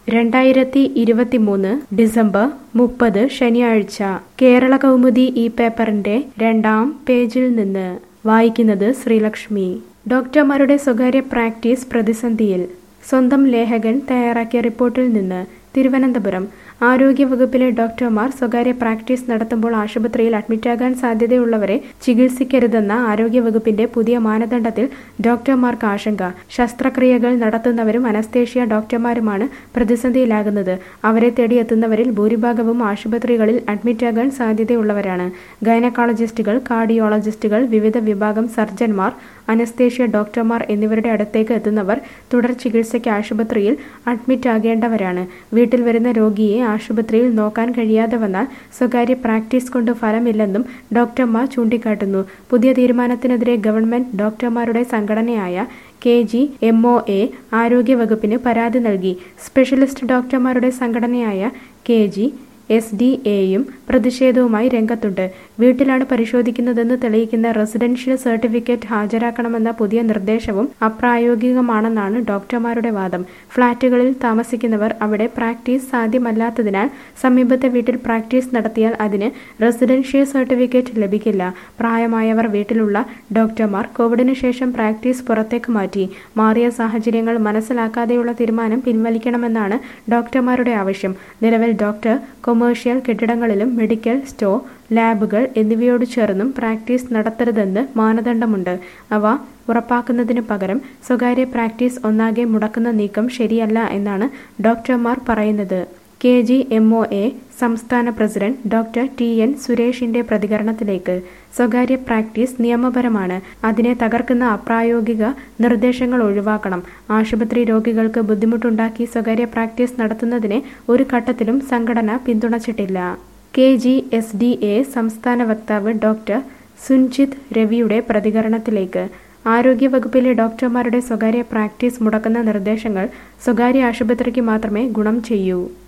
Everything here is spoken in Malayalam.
രണ്ടായിരത്തി ഇരുപത്തിമൂന്ന് ഡിസംബർ മുപ്പത് ശനിയാഴ്ച കേരള കൗമുദി ഈ പേപ്പറിന്റെ രണ്ടാം പേജിൽ നിന്ന് വായിക്കുന്നത് ശ്രീലക്ഷ്മി ഡോക്ടർമാരുടെ സ്വകാര്യ പ്രാക്ടീസ് പ്രതിസന്ധിയിൽ സ്വന്തം ലേഖകൻ തയ്യാറാക്കിയ റിപ്പോർട്ടിൽ നിന്ന് തിരുവനന്തപുരം ആരോഗ്യവകുപ്പിലെ ഡോക്ടർമാർ സ്വകാര്യ പ്രാക്ടീസ് നടത്തുമ്പോൾ ആശുപത്രിയിൽ അഡ്മിറ്റാകാൻ സാധ്യതയുള്ളവരെ ചികിത്സിക്കരുതെന്ന ആരോഗ്യവകുപ്പിന്റെ പുതിയ മാനദണ്ഡത്തിൽ ഡോക്ടർമാർക്ക് ആശങ്ക ശസ്ത്രക്രിയകൾ നടത്തുന്നവരും അനസ്തേഷ്യ ഡോക്ടർമാരുമാണ് പ്രതിസന്ധിയിലാകുന്നത് അവരെ തേടിയെത്തുന്നവരിൽ ഭൂരിഭാഗവും ആശുപത്രികളിൽ അഡ്മിറ്റാകാൻ സാധ്യതയുള്ളവരാണ് ഗൈനക്കോളജിസ്റ്റുകൾ കാർഡിയോളജിസ്റ്റുകൾ വിവിധ വിഭാഗം സർജൻമാർ അനസ്തേഷ്യ ഡോക്ടർമാർ എന്നിവരുടെ അടുത്തേക്ക് എത്തുന്നവർ തുടർ ചികിത്സയ്ക്ക് ആശുപത്രിയിൽ അഡ്മിറ്റ് ആകേണ്ടവരാണ് വീട്ടിൽ വരുന്ന രോഗിയെ ആശുപത്രിയിൽ നോക്കാൻ കഴിയാതെ വന്നാൽ സ്വകാര്യ പ്രാക്ടീസ് കൊണ്ട് ഫലമില്ലെന്നും ഡോക്ടർമാർ ചൂണ്ടിക്കാട്ടുന്നു പുതിയ തീരുമാനത്തിനെതിരെ ഗവൺമെന്റ് ഡോക്ടർമാരുടെ സംഘടനയായ K G M O A ആരോഗ്യവകുപ്പിന് പരാതി നൽകി സ്പെഷ്യലിസ്റ്റ് ഡോക്ടർമാരുടെ സംഘടനയായ കെ ജി എസ് ഡി എയും പ്രതിഷേധവുമായി രംഗത്തുണ്ട് വീട്ടിലാണ് പരിശോധിക്കുന്നതെന്ന് തെളിയിക്കുന്ന റെസിഡൻഷ്യൽ സർട്ടിഫിക്കറ്റ് ഹാജരാക്കണമെന്ന പുതിയ നിർദ്ദേശവും അപ്രായോഗികമാണെന്നാണ് ഡോക്ടർമാരുടെ വാദം ഫ്ളാറ്റുകളിൽ താമസിക്കുന്നവർ അവിടെ പ്രാക്ടീസ് സാധ്യമല്ലാത്തതിനാൽ സമീപത്തെ വീട്ടിൽ പ്രാക്ടീസ് നടത്തിയാൽ അതിന് റെസിഡൻഷ്യൽ സർട്ടിഫിക്കറ്റ് ലഭിക്കില്ല പ്രായമായവർ വീട്ടിലുള്ള ഡോക്ടർമാർ കോവിഡിന് ശേഷം പ്രാക്ടീസ് പുറത്തേക്ക് മാറ്റി മാറിയ സാഹചര്യങ്ങൾ മനസ്സിലാക്കാതെയുള്ള തീരുമാനം പിൻവലിക്കണമെന്നാണ് ഡോക്ടർമാരുടെ ആവശ്യം നിലവിൽ ഡോക്ടർ കൊമേഴ്ഷ്യൽ കെട്ടിടങ്ങളിലും മെഡിക്കൽ സ്റ്റോർ ലാബുകൾ എന്നിവയോട് ചേർന്നും പ്രാക്ടീസ് നടത്തരുതെന്ന് മാനദണ്ഡമുണ്ട് അവ ഉറപ്പാക്കുന്നതിനു പകരം സ്വകാര്യ പ്രാക്ടീസ് ഒന്നാകെ മുടക്കുന്ന നീക്കം ശരിയല്ല എന്നാണ് ഡോക്ടർമാർ പറയുന്നത് K G M O A സംസ്ഥാന പ്രസിഡന്റ് ഡോക്ടർ ടി എൻ സുരേഷിന്റെ പ്രതികരണത്തിലേക്ക് സ്വകാര്യ പ്രാക്ടീസ് നിയമപരമാണ് അതിനെ തകർക്കുന്ന അപ്രായോഗിക നിർദ്ദേശങ്ങൾ ഒഴിവാക്കണം ആശുപത്രി രോഗികൾക്ക് ബുദ്ധിമുട്ടുണ്ടാക്കി സ്വകാര്യ പ്രാക്ടീസ് നടത്തുന്നതിനെ ഒരു ഘട്ടത്തിലും സംഘടന പിന്തുണച്ചിട്ടില്ല K G S D A സംസ്ഥാന വക്താവ് ഡോക്ടർ സുൻജിത് രവിയുടെ പ്രതികരണത്തിലേക്ക് ആരോഗ്യവകുപ്പിലെ ഡോക്ടർമാരുടെ സ്വകാര്യ പ്രാക്ടീസ് മുടക്കുന്ന നിർദ്ദേശങ്ങൾ സ്വകാര്യ ആശുപത്രിക്ക് മാത്രമേ ഗുണം ചെയ്യൂ